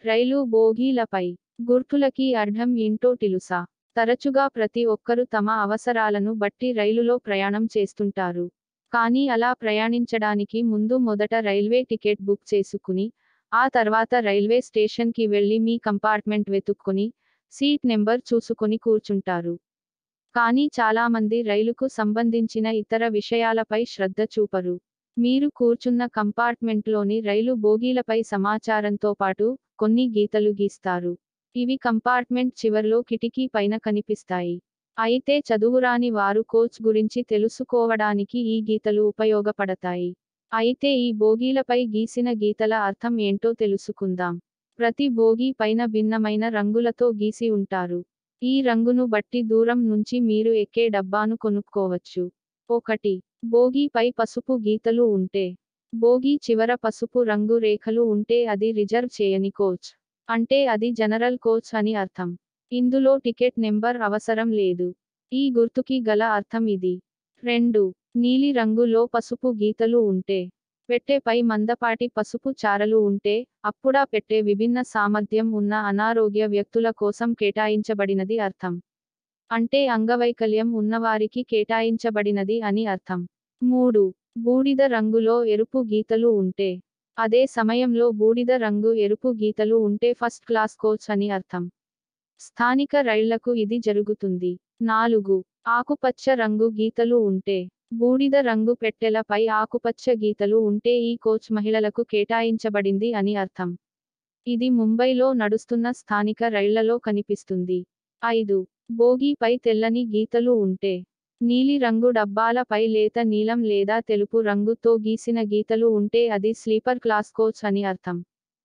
రైలు బోగీలపై గుర్తులకి అర్థం ఏంటో తెలుసా తరచుగా ప్రతి ఒక్కరూ తమ అవసరాలను బట్టి రైలులో ప్రయాణం చేస్తుంటారు కానీ అలా ప్రయాణించడానికి ముందు మొదట రైల్వే టికెట్ బుక్ చేసుకుని ఆ తర్వాత రైల్వే స్టేషన్ కి వెళ్లి మీ కంపార్ట్మెంట్ వెతుక్కుని సీట్ నెంబర్ చూసుకొని కూర్చుంటారు కానీ చాలామంది రైలుకు సంబంధించిన ఇతర విషయాలపై శ్రద్ధ చూపరు మీరు కూర్చున్న కంపార్ట్మెంట్లోని రైలు బోగీలపై సమాచారంతో పాటు కొన్ని గీతలు గీస్తారు ఇవి కంపార్ట్మెంట్ చివర్లో కిటికీ పైన కనిపిస్తాయి అయితే చదువురాని వారు కోచ్ గురించి తెలుసుకోవడానికి ఈ గీతలు ఉపయోగపడతాయి అయితే ఈ బోగీలపై గీసిన గీతల అర్థం ఏంటో తెలుసుకుందాం ప్రతి బోగీ పైన భిన్నమైన రంగులతో గీసి ఉంటారు ఈ రంగును బట్టి దూరం నుంచి మీరు ఎక్కే డబ్బాను కొనుక్కోవచ్చు ఒకటి బోగీపై పసుపు గీతలు ఉంటే బోగీ చివర పసుపు రంగు రేఖలు ఉంటే అది రిజర్వ్ చేయని కోచ్ అంటే అది జనరల్ కోచ్ అని అర్థం ఇందులో టికెట్ నెంబర్ అవసరం లేదు ఈ గుర్తుకి గల అర్థం ఇది రెండు నీలి రంగులో పసుపు గీతలు ఉంటే పెట్టెపై మందపాటి పసుపు చారలు ఉంటే అప్పుడా పెట్టే విభిన్న సామర్థ్యం ఉన్న అనారోగ్య వ్యక్తుల కోసం కేటాయించబడినది అర్థం అంటే అంగవైకల్యం ఉన్నవారికి కేటాయించబడినది అని అర్థం మూడు బూడిద రంగులో ఎరుపు గీతలు ఉంటే అదే సమయంలో బూడిద రంగు ఎరుపు గీతలు ఉంటే ఫస్ట్ క్లాస్ కోచ్ అని అర్థం స్థానిక రైళ్లకు ఇది జరుగుతుంది నాలుగు ఆకుపచ్చ రంగు గీతలు ఉంటే బూడిద రంగు పెట్టెలపై ఆకుపచ్చ గీతలు ఉంటే ఈ కోచ్ మహిళలకు కేటాయించబడింది అని అర్థం ఇది ముంబైలో నడుస్తున్న స్థానిక రైళ్లలో కనిపిస్తుంది ఐదు బోగీపై తెల్లని గీతలు ఉంటే నీలి రంగు డబ్బాలపై లేత నీలం లేదా తెలుపు రంగుతో గీసిన గీతలు ఉంటే అది స్లీపర్ క్లాస్ కోచ్ అని అర్థం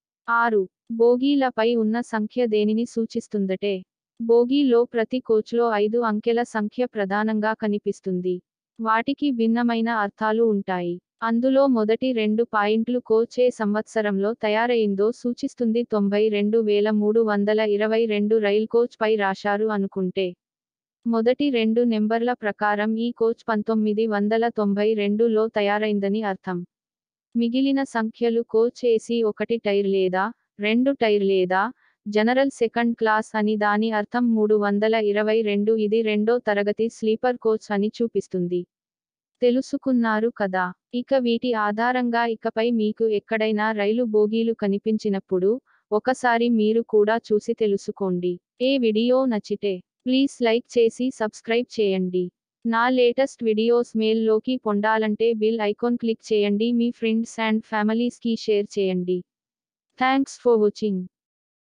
ఆరు బోగీలపై ఉన్న సంఖ్య దేనిని సూచిస్తుందటే బోగీలో ప్రతి కోచ్లో ఐదు అంకెల సంఖ్య ప్రధానంగా కనిపిస్తుంది వాటికి భిన్నమైన అర్థాలు ఉంటాయి అందులో మొదటి రెండు పాయింట్లు కోచ్ ఏ సంవత్సరంలో తయారైందో సూచిస్తుంది తొంభై రెండు వేల మూడు వందల ఇరవై రెండు రైల్ కోచ్ పై రాశారు అనుకుంటే మొదటి రెండు నెంబర్ల ప్రకారం ఈ కోచ్ పంతొమ్మిది వందల తొంభై రెండులో తయారైందని అర్థం మిగిలిన సంఖ్యలు కోచ్ ఏసీ ఒకటి టైర్ లేదా రెండు టైర్ లేదా జనరల్ సెకండ్ క్లాస్ అని దాని అర్థం మూడు వందల ఇరవై రెండు ఇది రెండో తరగతి స్లీపర్ కోచ్ అని చూపిస్తుంది తెలుసుకున్నారు కదా ఇక వీటి ఆధారంగా ఇకపై మీకు ఎక్కడైనా రైలు బోగీలు కనిపించినప్పుడు ఒకసారి మీరు కూడా చూసి తెలుసుకోండి ఏ వీడియో నచ్చితే ప్లీజ్ లైక్ చేసి సబ్స్క్రైబ్ చేయండి నా లేటెస్ట్ వీడియోస్ మెయిల్లోకి పొందాలంటే బిల్ ఐకాన్ క్లిక్ చేయండి మీ ఫ్రెండ్స్ అండ్ ఫ్యామిలీస్కి షేర్ చేయండి థ్యాంక్స్ ఫర్ వాచింగ్